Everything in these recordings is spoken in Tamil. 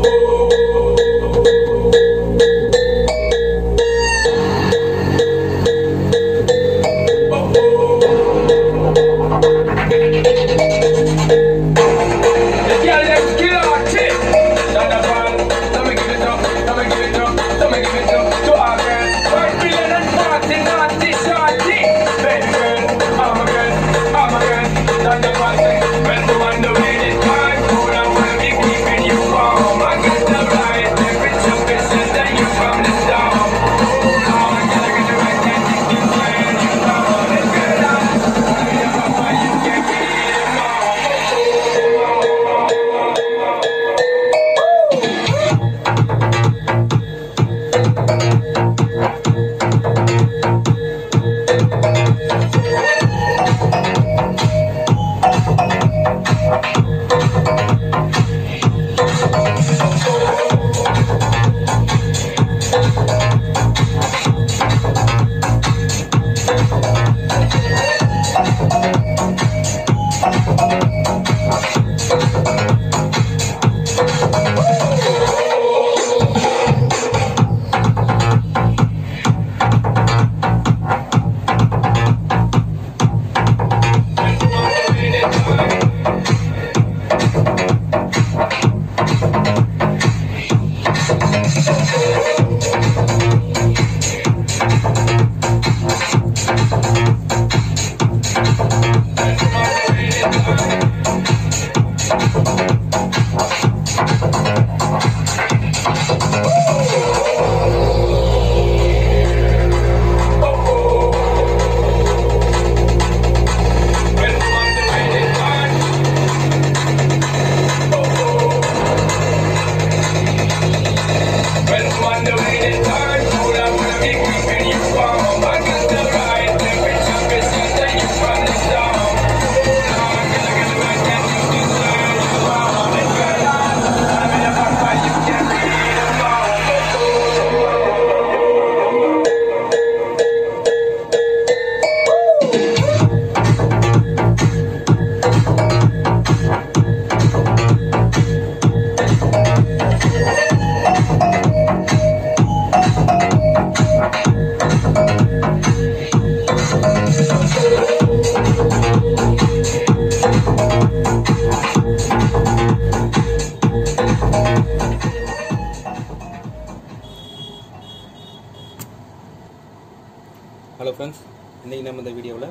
ஹலோ ஃப்ரெண்ட்ஸ் இன்றைக்கி நம்ம இந்த வீடியோவில்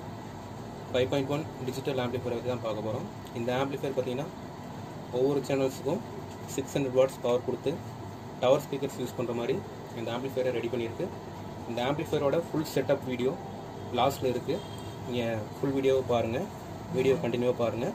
five point one digital amplifier பற்றி தான் பார்க்க போகிறோம் இந்த ஆம்ப்ளிஃபையர் பார்த்தீங்கன்னா ஒவ்வொரு சேனல்ஸுக்கும் சிக்ஸ் ஹண்ட்ரட் வாட்ஸ் பவர் கொடுத்து டவர் ஸ்பீக்கர்ஸ் யூஸ் பண்ணுற மாதிரி இந்த ஆம்ப்ளிஃபையரை ரெடி பண்ணியிருக்கு இந்த ஆம்ப்ளிஃபையரோட ஃபுல் செட்டப் வீடியோ லாஸ்ட்டில் இருக்குது நீங்கள் ஃபுல் வீடியோவை பாருங்கள் வீடியோ கண்டினியூவாக பாருங்கள்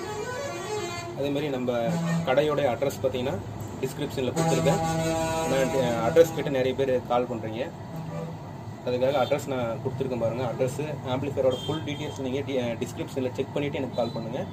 அதேமாரி நம்ம கடையோட அட்ரஸ் பார்த்தீங்கன்னா டிஸ்கிரிப்ஷனில் கொடுத்துருக்கேன் நான் அட்ரஸ் கேட்டு நிறைய பேர் கால் பண்ணுறீங்க அதுக்காக அட்ரஸ் நான் கொடுத்துருக்கேன் பாருங்கள் அட்ரஸு ஆம்ப்ளிஃபையரோட ஃபுல் டீட்டெயில்ஸ் நீங்கள் டிஸ்கிரிப்ஷனில் செக் பண்ணிவிட்டு எனக்கு கால் பண்ணுங்கள்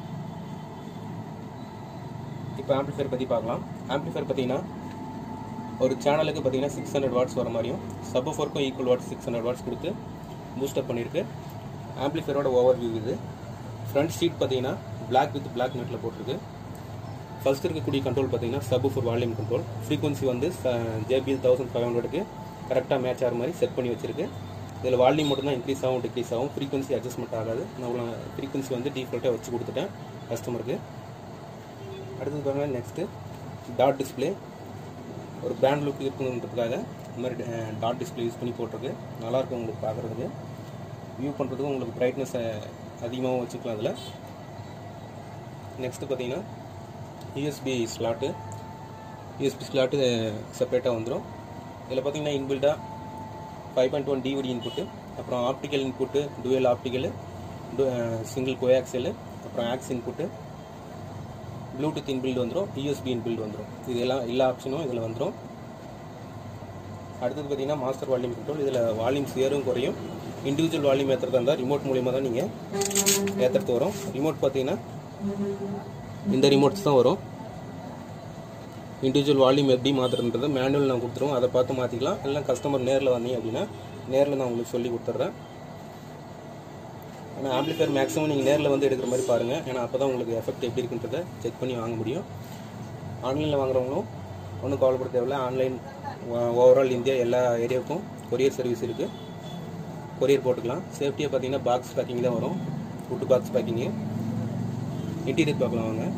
இப்போ ஆம்ப்ளிஃபையர் பற்றி பார்க்கலாம் ஆம்ப்ளிஃபையர் பார்த்தீங்கன்னா ஒரு சேனலுக்கு பார்த்தீங்கன்னா சிக்ஸ் ஹண்ட்ரட் வாட்ஸ் வர மாதிரியும் சப் ஃபோர்க்கும் equal watts six hundred watts கொடுத்து பூஸ்டப் பண்ணியிருக்கு ஆம்ப்ளிஃபையரோட ஓவர் வியூ இது ஃப்ரண்ட் சீட் பார்த்தீங்கன்னா பிளாக் வித் பிளாக் நெட்டில் போட்டிருக்கு ஃபர்ஸ்ட் இருக்கக்கூடிய கண்ட்ரோல் பார்த்தீங்கன்னா subwoofer volume control frequency வந்து ஜேபிஎல் தௌசண்ட் ஃபைவ் ஹண்ட்ரடுக்கு கரெக்டாக மேட்ச் ஆகிற மாதிரி செட் பண்ணி வச்சிருக்கு இதில் வால்யூம் மட்டும் தான் இன்க்ரீஸ் ஆகும் டிக்ரீஸ் ஆகும் ஃப்ரீக்வன்சி அட்ஜஸ்ட்மெண்ட் ஆகாது நான் ஃப்ரீக்வன்சி வந்து டிஃபால்ட்டாக வச்சு கொடுத்துட்டேன் கஸ்டமருக்கு அடுத்தது பாருங்கள் நெக்ஸ்ட்டு டாட் டிஸ்பிளே ஒரு பிராண்ட் லுக் இருக்குன்றதுக்காக இந்த மாதிரி டாட் டிஸ்பிளே யூஸ் பண்ணி போட்டிருக்கு நல்லாயிருக்கும் உங்களுக்கு பார்க்குறதுக்கு வியூ பண்ணுறதுக்கு உங்களுக்கு பிரைட்னஸ் அதிகமாகவும் வச்சுக்கலாம் அதில் நெக்ஸ்ட்டு பார்த்தீங்கன்னா யூஎஸ்பி ஸ்லாட்டு யூஎஸ்பி ஸ்லாட்டு செப்பரேட்டாக வந்துடும் இதில் பார்த்தீங்கன்னா இன்பில்டாக five point one DVD input அப்புறம் optical input dual optical single coaxial அப்புறம் ஆக்ஸ் இன்புட்டு ப்ளூடூத் இன்பில்டு வந்துடும் யூஎஸ்பி இன்பில்டு வந்துடும் இது எல்லாம் எல்லா ஆப்ஷனும் இதில் வந்துடும் அடுத்தது பார்த்தீங்கன்னா மாஸ்டர் வால்யூம் கண்ட்ரோல் இதில் வால்யூம் சேரும் குறையும் இண்டிவிஜுவல் வால்யூம் ஏற்றுறதா இருந்தால் ரிமோட் மூலியமாக தான் நீங்கள் ஏற்றுறது வரும் ரிமோட் பார்த்தீங்கன்னா இந்த ரிமோட்ஸ் தான் வரும் இண்டிவிஜுவல் வால்யூம் எப்படி மாற்றுறன்றது மேனுவல் நான் கொடுத்துருவோம் அதை பார்த்து மாற்றிக்கலாம் இல்லை கஸ்டமர் நேரில் வந்தீங்க அப்படின்னா நேரில் நான் உங்களுக்கு சொல்லி கொடுத்துட்றேன் ஆனால் ஆம்ப்ளிஃபையர் மேக்ஸிமம் நீங்கள் நேரில் வந்து எடுக்கிற மாதிரி பாருங்கள் ஏன்னா அப்போ தான் உங்களுக்கு எஃபெக்ட் எப்படி இருக்குன்றதை செக் பண்ணி வாங்க முடியும் ஆன்லைனில் வாங்குறவங்களும் ஒன்றும் கவலைப்பட தேவையில்ல ஆன்லைன் ஓவரால் இந்தியா எல்லா ஏரியாவுக்கும் கொரியர் சர்வீஸ் இருக்குது கொரியர் போட்டுக்கலாம் சேஃப்டியாக பார்த்தீங்கன்னா பாக்ஸ் பேக்கிங் தான் வரும் ஃபுட்டு பாக்ஸ் பேக்கிங்கு இன்டீரியர் பார்க்கலாம் வாங்க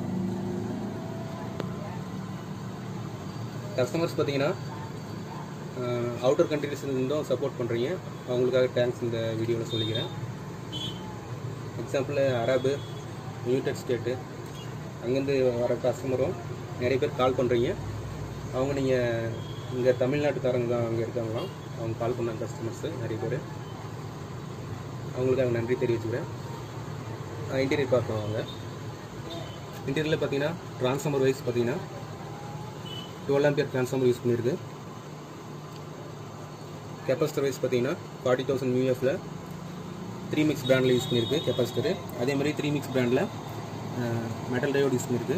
கஸ்டமர்ஸ் பார்த்தீங்கன்னா அவுட்டர் கண்ட்ரீஸ்லேருந்தும் சப்போர்ட் பண்ணுறீங்க அவங்களுக்காக தேங்க்ஸ் இந்த வீடியோவில் சொல்லிக்கிறேன் எக்ஸாம்பிள் அரபு யுனைடெட் ஸ்டேட்டு அங்கேருந்து வர கஸ்டமரும் நிறைய பேர் கால் பண்ணுறீங்க அவங்க நீங்கள் இங்கே தமிழ்நாட்டுக்காரங்க தான் அங்கே இருக்காங்களாம் அவங்க கால் பண்ண கஸ்டமர்ஸு நிறைய பேர் அவங்களுக்கு நன்றி தெரிவிச்சுக்கிறேன் இன்டீரியர் பார்க்கலாம் அவங்க இன்டீரியரில் பார்த்தீங்கன்னா ட்ரான்ஸ்ஃபார்மர் வைஸ் பார்த்தீங்கன்னா டுவெல் ஆம்பியர் ட்ரான்ஸ்ஃபார்மர் யூஸ் பண்ணியிருக்கு கெப்பாசிட்டர் வைஸ் பார்த்தீங்கன்னா ஃபார்ட்டி தௌசண்ட் யூஎஃப்ல த்ரீ மிக்ஸ் பிராண்டில் யூஸ் பண்ணியிருக்கு கெப்பாசிட்டரு அதே மாதிரி த்ரீ மிக்ஸ் பிராண்டில் மெட்டல் டயோடு யூஸ் பண்ணியிருக்கு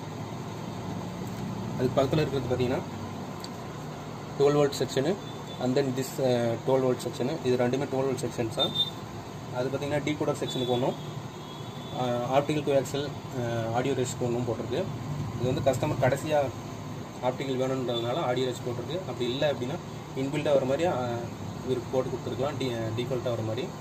அதுக்கு பக்கத்தில் இருக்கிறது பார்த்தீங்கன்னா twelve volt section and then this twelve volt section இது ரெண்டுமே டுவெல் வோல்ட் செக்ஷன்ஸ் தான் அது பார்த்தீங்கன்னா டீகோடர் செக்ஷனுக்கு ஒன்றும் ஆப்டிக்கல் கோஆக்சல் ஆடியோ ரெஸ்க்கு ஒன்றும் போட்டிருக்கு இது வந்து கஸ்டமர் கடைசியாக ஆப்டிக்கல் வேணுன்றதுனால ஆடியோ ரெஸ்க் போட்டிருக்கு அப்படி இல்லை அப்படின்னா இன்பில்டாக வர மாதிரி அஹ், இவருக்கு போட்டு கொடுத்துருக்கலாம் டி டிஃபால்ட்டாக வர மாதிரி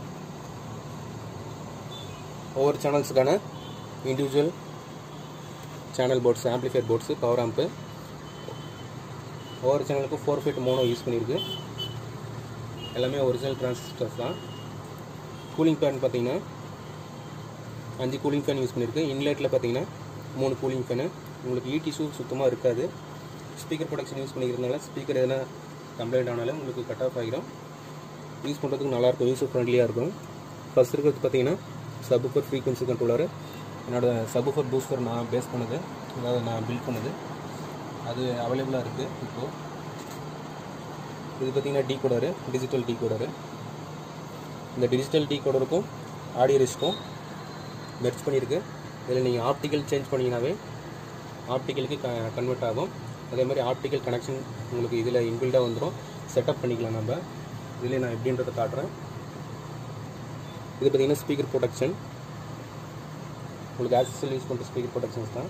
ஒவ்வொரு சேனல்ஸுக்கான individual channel ports amplifier ports power amp ஒவ்வொரு சேனலுக்கும் ஃபோர் ஃபீட் மோனோ யூஸ் பண்ணியிருக்கு எல்லாமே ஒரிஜினல் டிரான்சிஸ்டர்ஸ் தான் கூலிங் ஃபேன் பார்த்தீங்கன்னா அஞ்சு கூலிங் ஃபேன் யூஸ் பண்ணியிருக்கு இன்லெட்டில் பார்த்தீங்கன்னா மூணு கூலிங் ஃபேனு உங்களுக்கு ஈ டிஷ்யூ சுத்தமாக இருக்காது ஸ்பீக்கர் ப்ரொடக்ஷன் யூஸ் பண்ணிக்கிறதுனால ஸ்பீக்கர் எதனா கம்ப்ளைண்ட் ஆனாலும் உங்களுக்கு கட் ஆஃப் ஆகிடும் யூஸ் பண்ணுறதுக்கு நல்லாயிருக்கும் யூசர் ஃப்ரெண்ட்லியாக இருக்கும் ஃபர்ஸ்ட் இருக்கிறது பார்த்தீங்கன்னா சபுஃபர் ஃப்ரீக்வன்சி கண்ட்ரோலர் என்னோட சபுஃபர் பூஸ்டர் நான் பேஸ் பண்ணது அதாவது நான் பில்ட் பண்ணது அது அவைலபிளாக இருக்குது இப்போது இது பார்த்தீங்கன்னா டீகோடரு டிஜிட்டல் டீகோடரு இந்த டிஜிட்டல் டீகோடருக்கும் ஆடியோ ரிஸ்க்கும் மெர்ச் பண்ணியிருக்கு இதில் நீங்கள் ஆப்டிக்கல் சேஞ்ச் பண்ணிங்கனாவே ஆப்டிக்கலுக்கு க கன்வெர்ட் ஆகும் அதே மாதிரி ஆப்டிக்கல் கனெக்ஷன் உங்களுக்கு இதில் இன்பில்டாக வந்துடும் செட்டப் பண்ணிக்கலாம் நம்ம இதில் நான் எப்படின்றத காட்டுறேன் இது பார்த்தீங்கன்னா ஸ்பீக்கர் ப்ரொடெக்ஷன் உங்களுக்கு ஆக்சஸில் யூஸ் பண்ணுற ஸ்பீக்கர் ப்ரொடெக்ஷன்ஸ் தான்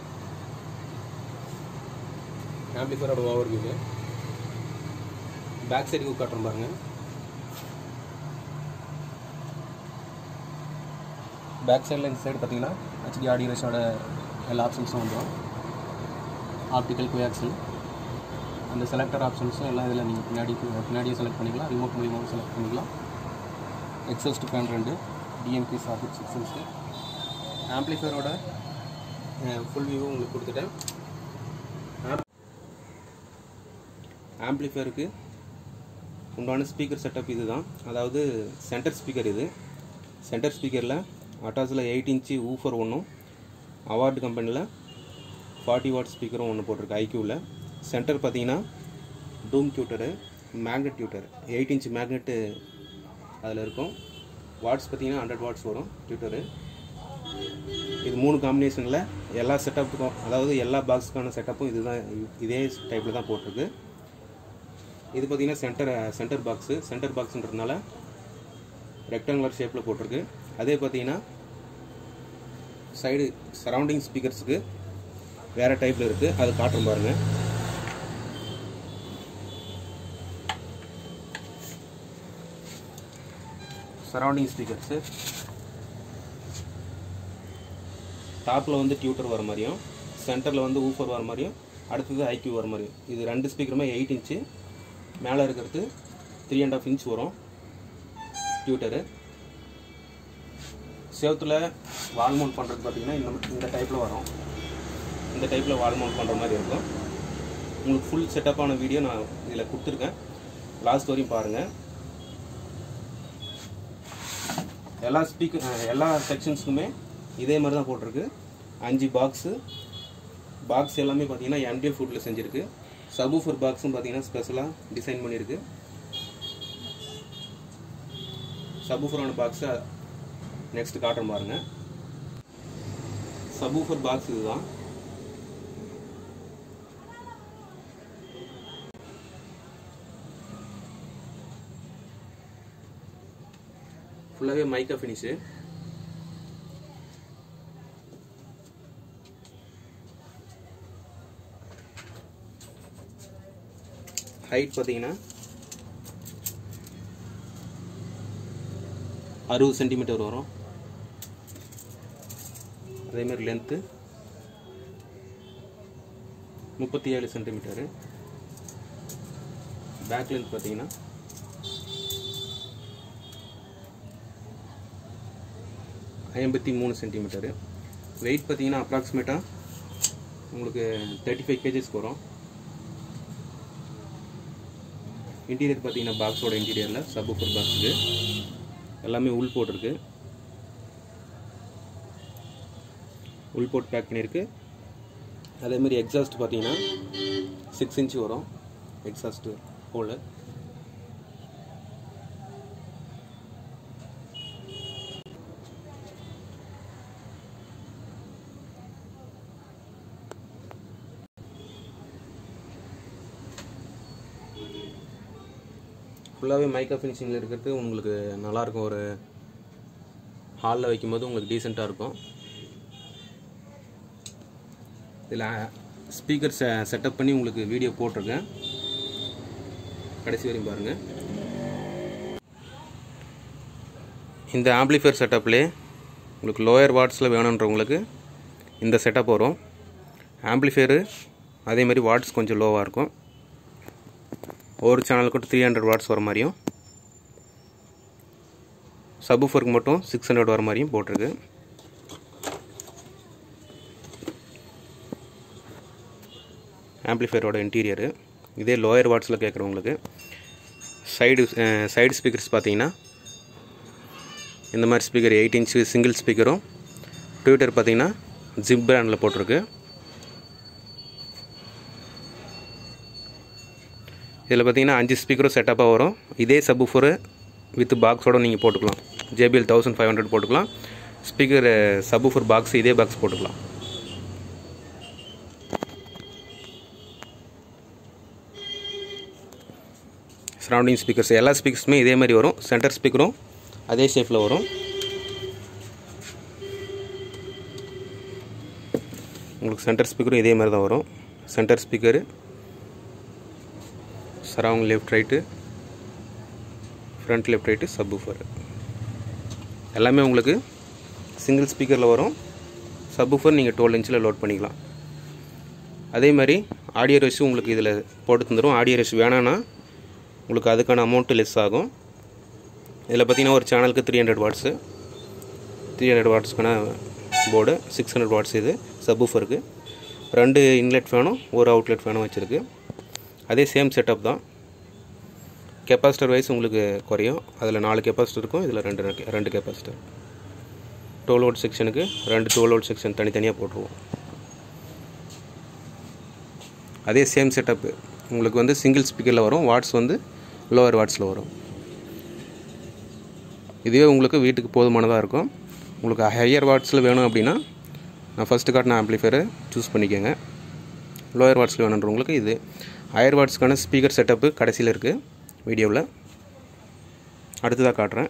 ஆம்பிளிஃபரோட over view back side view காட்டுறோம் பாருங்க பேக் சைடில் இந்த சைடு பார்த்தீங்கன்னா ஹெச்டி ஆடியோ ரேஷோட எல்லா ஆப்ஷன்ஸும் வந்துடும் ஆப்டிக்கல் கோயாக்சல் அந்த செலக்டர் ஆப்ஷன்ஸும் எல்லாம் இதில் நீங்கள் பின்னாடி பின்னாடியே செலக்ட் பண்ணிக்கலாம் ரிமோட் மூலியமாகவும் செலக்ட் பண்ணிக்கலாம் எக்ஸாஸ்ட் ஃபேன் ரெண்டு டிஎம்கே சாக்கெட் சிக்ஸன்ஸு ஆம்ப்ளிஃபையரோட ஃபுல் வியூவும் உங்களுக்கு கொடுத்துட்டேன் ஆம்ப்ளிஃபையருக்கு உண்டான ஸ்பீக்கர் செட்டப் இது தான் அதாவது சென்டர் ஸ்பீக்கர் இது சென்டர் ஸ்பீக்கரில் அட்டாஸில் எயிட் இன்ச்சு ஊஃபர் ஒன்றும் அவார்டு கம்பெனியில் ஃபார்ட்டி வாட் ஸ்பீக்கரும் ஒன்று போட்டிருக்கு ஐக்யூவில் சென்டர் பார்த்தீங்கன்னா dome tweeter magnet tweeter eight inch magnet அதில் இருக்கும் வாட்ஸ் பார்த்தீங்கன்னா ஹண்ட்ரட் வாட்ஸ் வரும் டியூட்டரு இது மூணு காம்பினேஷனில் எல்லா செட்டப்புக்கும் அதாவது எல்லா பாக்ஸுக்கான செட்டப்பும் இதுதான் இதே டைப்பில் தான் போட்டிருக்கு இது பார்த்தீங்கன்னா சென்டர் சென்டர் பாக்ஸு சென்டர் பாக்ஸுன்றதுனால ரெக்டாங்குலர் ஷேப்பில் போட்டிருக்கு அதே பார்த்தீங்கன்னா சைடு சரௌண்டிங் ஸ்பீக்கர்ஸுக்கு வேறு டைப்பில் இருக்குது அது காட்டுறோம் பாருங்கள் சரௌண்டிங் ஸ்பீக்கர்ஸு டாப்பில் வந்து டியூட்டர் வர மாதிரியும் சென்டரில் வந்து ஊஃபர் வர மாதிரியும் அடுத்தது ஐக்யூ வர மாதிரியும் இது ரெண்டு ஸ்பீக்கருமே எயிட் இன்ச்சு மேலே இருக்கிறது த்ரீ அண்ட் ஆஃப் இன்ச் வரும் டியூட்டரு செவத்தில் வால் மவுண்ட் பண்ணுறது பார்த்தீங்கன்னா இந்த இந்த டைப்பில் வரும் இந்த டைப்பில் வால் மவுண்ட் பண்ணுற மாதிரி இருக்கும் உங்களுக்கு ஃபுல் செட்டப்பான வீடியோ நான் இதில் கொடுத்துருக்கேன் லாஸ்ட் வரையும் பாருங்கள் எல்லா ஸ்பீக்கர் எல்லா செக்ஷன்ஸுக்குமே இதே மாதிரி தான் போட்டிருக்கு அஞ்சு பாக்ஸு பாக்ஸ் எல்லாமே பார்த்தீங்கன்னா எம்டிஎஃப் ஃபுட்டில் செஞ்சுருக்கு சபூஃபர் பாக்ஸும் பார்த்தீங்கன்னா ஸ்பெஷலாக டிசைன் பண்ணியிருக்கு சபூஃபரான பாக்ஸை நெக்ஸ்ட் காட்டுறேன் பாருங்க சபூஃபர் பாக்ஸ் இதுதான் ஃபுல்லாகவே மைக்கா ஃபினிஷு ஹைட் பார்த்தீங்கன்னா அறுபது சென்டிமீட்டர் வரும் அதேமாதிரி லென்த்து முப்பத்தி ஏழு சென்டிமீட்டரு பேக் லென்த் பார்த்தீங்கன்னா ஐம்பத்தி மூணு சென்டிமீட்டரு வெயிட் பார்த்தீங்கன்னா அப்ராக்சிமேட்டாக உங்களுக்கு தேர்ட்டி ஃபைவ் கேஜிஸ்க்கு வரும் இன்டீரியர் பார்த்தீங்கன்னா பாக்ஸோட இன்டீரியரில் சப்வூஃபர் பாக்ஸுக்கு எல்லாமே உள் போட்டிருக்கு உள் போட் பேக் பண்ணியிருக்கு அதே மாதிரி எக்ஸாஸ்ட் பார்த்தீங்கன்னா சிக்ஸ் இன்ச் வரும் எக்ஸாஸ்ட் ஹோலு ஃபுல்லாகவே மைக்கா ஃபினிஷிங்கில் இருக்கிறது உங்களுக்கு நல்லாயிருக்கும் ஒரு ஹாலில் வைக்கும்போது உங்களுக்கு டீசெண்டாக இருக்கும் இதில் ஸ்பீக்கர் செ செட்டப் பண்ணி உங்களுக்கு வீடியோ போட்டிருக்கேன் கடைசி வரையும் பாருங்கள் இந்த ஆம்ப்ளிஃபையர் செட்டப்லேயே உங்களுக்கு லோயர் வாட்ஸில் வேணுன்றவங்களுக்கு இந்த செட்டப் வரும் ஆம்ப்ளிஃபையரு அதே மாதிரி வாட்ஸ் கொஞ்சம் லோவாக இருக்கும் ஒரு சேனலுக்கு த்ரீ ஹண்ட்ரட் வாட்ஸ் வர மாதிரியும் சப்ஃபருக்கு மட்டும் சிக்ஸ் ஹண்ட்ரட் வர மாதிரியும் போட்டிருக்கு ஆம்ப்ளிஃபையரோட இன்டீரியரு இதே லோயர் வாட்ஸில் கேட்குறவங்களுக்கு சைடு சைடு ஸ்பீக்கர்ஸ் பார்த்தீங்கன்னா இந்த மாதிரி ஸ்பீக்கர் எயிட் இன்ச்சு சிங்கிள் ஸ்பீக்கரும் ட்விட்டர் பார்த்தீங்கன்னா ஜிப் பிராண்டில் போட்டிருக்கு இதில் பார்த்தீங்கன்னா அஞ்சு ஸ்பீக்கரும் செட்டப்பாக வரும் இதே சப்ஃபரு வித் பாக்ஸோடு நீங்கள் போட்டுக்கலாம் ஜேபிஎல் தௌசண்ட் ஃபைவ் ஹண்ட்ரட் போட்டுக்கலாம் ஸ்பீக்கர் சப்ஃபர் பாக்ஸ் இதே பாக்ஸ் போட்டுக்கலாம் சரௌண்டிங் ஸ்பீக்கர்ஸ் எல்லா ஸ்பீக்கர்ஸுமே இதே மாதிரி வரும் சென்டர் ஸ்பீக்கரும் அதே ஷேப்பில் வரும் உங்களுக்கு சென்டர் ஸ்பீக்கரும் இதே மாதிரி தான் வரும் centre speaker surround left right front left right subwoofer எல்லாமே உங்களுக்கு சிங்கிள் ஸ்பீக்கரில் வரும் சப்வூஃபர் நீங்கள் டுவெல் இன்ச்சில் லோட் பண்ணிக்கலாம் அதே மாதிரி ஆடியோ ரெஷ் உங்களுக்கு இதில் போட்டு தந்துடும் ஆடியோ ரெஷ் வேணான்னா உங்களுக்கு அதுக்கான அமௌண்ட்டு லெஸ் ஆகும் இதில் பார்த்தீங்கன்னா ஒரு சேனலுக்கு three hundred watts three hundred வாட்ஸ்க்கான போர்டு சிக்ஸ் ஹண்ட்ரட் வாட்ஸ் இது சப்வூஃபருக்கு ரெண்டு இன்லெட் ஃபேனும் ஒரு அவுட்லெட் ஃபேனும் வச்சுருக்கு அதே சேம் செட்டப் தான் கெப்பாசிட்டர் வைஸ் உங்களுக்கு குறையும் அதில் நாலு கெப்பாசிட்டர் இருக்கும் இதில் ரெண்டு ரெண்டு கெப்பாசிட்டர் டுவெல் வோல்ட் செக்ஷனுக்கு ரெண்டு டுவெல் வோல்ட் செக்ஷன் தனித்தனியாக போட்டுருவோம் அதே சேம் செட்டப்பு உங்களுக்கு வந்து சிங்கிள் ஸ்பீக்கரில் வரும் வாட்ஸ் வந்து லோவர் வாட்ஸில் வரும் இதுவே உங்களுக்கு வீட்டுக்கு போதுமானதாக இருக்கும் உங்களுக்கு ஹையர் வாட்ஸில் வேணும் அப்படின்னா நான் ஃபஸ்ட்டு காட்டின ஆம்ப்ளிஃபையரை சூஸ் பண்ணிக்கோங்க லோயர் வாட்ஸில் வேணுன்றவங்களுக்கு இது ஹையர் வாட்ஸ்க்கான ஸ்பீக்கர் செட்டப்பு கடைசியில் இருக்குது வீடியோவில் அடுத்ததாக காட்டுறேன்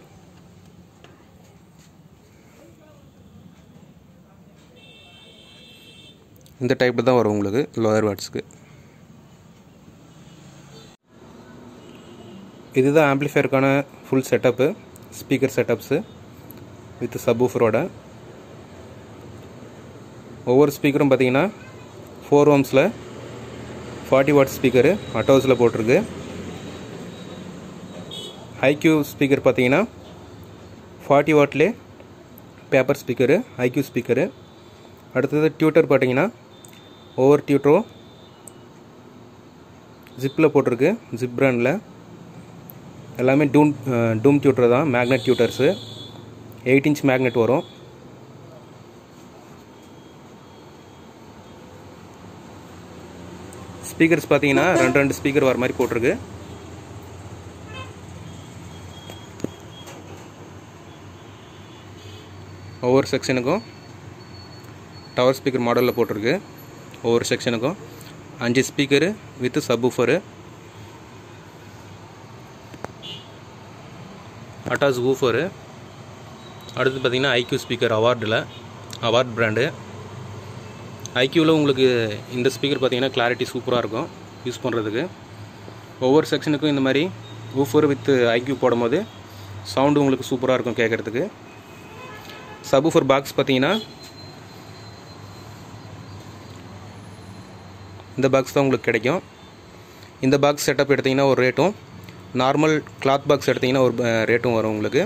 இந்த டைப்பு தான் வரும் உங்களுக்கு லோயர் வாட்ஸ்க்கு இதுதான் ஆம்ப்ளிஃபையருக்கான full setup speaker setups with சப்வூஃபரோட ஒவ்வொரு ஸ்பீக்கரும் பார்த்தீங்கன்னா ஃபோர் ஓம்ஸில் ஃபார்ட்டி வாட் ஸ்பீக்கரு அட்டோஸில் போட்டிருக்கு ஐக்யூ ஸ்பீக்கர் பார்த்தீங்கன்னா ஃபார்ட்டி வாட்லே பேப்பர் ஸ்பீக்கரு ஐக்யூ ஸ்பீக்கரு அடுத்தது டியூட்டர் பார்த்தீங்கன்னா ஒவ்வொரு டியூட்டரும் ஜிப்பில் போட்டிருக்கு ஜிப் பிராண்டில் எல்லாமே டூம் டூம் டியூட்டர் தான் magnet tweeters eight inch magnet வரும் ஸ்பீக்கர்ஸ் பார்த்தீங்கன்னா ரெண்டு ரெண்டு ஸ்பீக்கர் வர மாதிரி போட்டிருக்கு ஒவ்வொரு செக்ஷனுக்கும் டவர் ஸ்பீக்கர் மாடலில் போட்டிருக்கு ஒவ்வொரு செக்ஷனுக்கும் அஞ்சு ஸ்பீக்கரு வித் சப்வூஃபரு அட்டாஸ் ஊஃபரு அடுத்து பார்த்திங்கன்னா ஐக்யூ ஸ்பீக்கர் அவார்டில் அவார்ட் பிராண்டு ஐக்யூவில் உங்களுக்கு இந்த ஸ்பீக்கர் பார்த்தீங்கன்னா கிளாரிட்டி சூப்பராக இருக்கும் யூஸ் பண்ணுறதுக்கு ஒவ்வொரு செக்ஷனுக்கும் இந்த மாதிரி ஊஃபர் வித் ஐக்யூ போடும்போது சவுண்டு உங்களுக்கு சூப்பராக இருக்கும் கேட்குறதுக்கு சபூஃபர் பாக்ஸ் பார்த்தீங்கன்னா இந்த பாக்ஸ் தான் உங்களுக்கு கிடைக்கும் இந்த பாக்ஸ் செட்டப் எடுத்திங்கன்னா ஒரு ரேட்டும் நார்மல் கிளாத் பாக்ஸ் எடுத்திங்கன்னா ஒரு ரேட்டும் வரும் உங்களுக்கு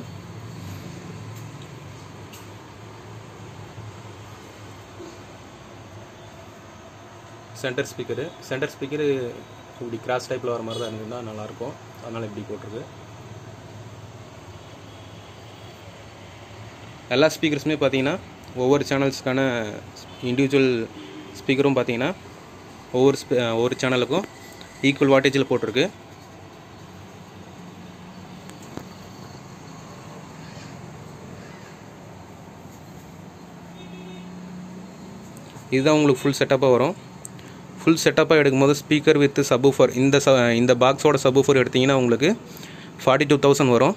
சென்டர் ஸ்பீக்கரு சென்டர் ஸ்பீக்கரு இப்படி கிராஸ் டைப்பில் வர மாதிரி தான் இருந்ததுன்னா நல்லாயிருக்கும் அதனால் இப்படி போட்டிருக்கு எல்லா ஸ்பீக்கர்ஸுமே பார்த்தீங்கன்னா ஒவ்வொரு சேனல்ஸ்க்கான இண்டிவிஜுவல் ஸ்பீக்கரும் பார்த்தீங்கன்னா ஒவ்வொரு ஸ்பீ ஒவ்வொரு சேனலுக்கும் ஈக்குவல் வாட்டேஜில் போட்டிருக்கு இதுதான் உங்களுக்கு ஃபுல் செட்டப்பாக வரும் ஃபுல் செட்டப்பாக எடுக்கும்போது ஸ்பீக்கர் வித் சப்வூஃபர் இந்த ச இந்த பாக்ஸோட சப்வூஃபர் எடுத்திங்கன்னா உங்களுக்கு ஃபார்ட்டி டூ தௌசண்ட் வரும்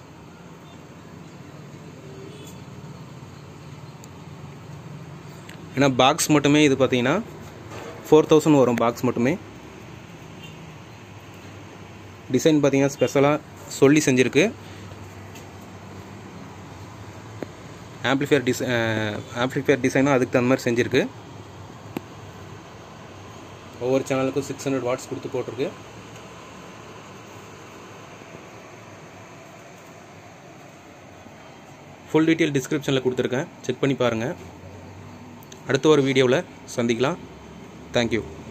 ஏன்னா பாக்ஸ் மட்டுமே இது பார்த்தீங்கன்னா ஃபோர் தௌசண்ட் வரும் பாக்ஸ் மட்டுமே டிசைன் பார்த்தீங்கன்னா ஸ்பெஷலாக சொல்லி செஞ்சுருக்கு ஆம்ப்ளிஃபையர் டிசை ஆம்ப்ளிஃபையர் டிசைனும் அதுக்கு தகுந்த மாதிரி செஞ்சுருக்கு ஒவ்வொரு சேனலுக்கும் சிக்ஸ் ஹண்ட்ரட் வாட்ஸ் கொடுத்து போட்டிருக்கு ஃபுல் டீட்டெயில் டிஸ்கிரிப்ஷனில் கொடுத்துருக்கேன் செக் பண்ணி பாருங்கள் அடுத்த ஒரு வீடியோவில் சந்திக்கலாம் தேங்க்யூ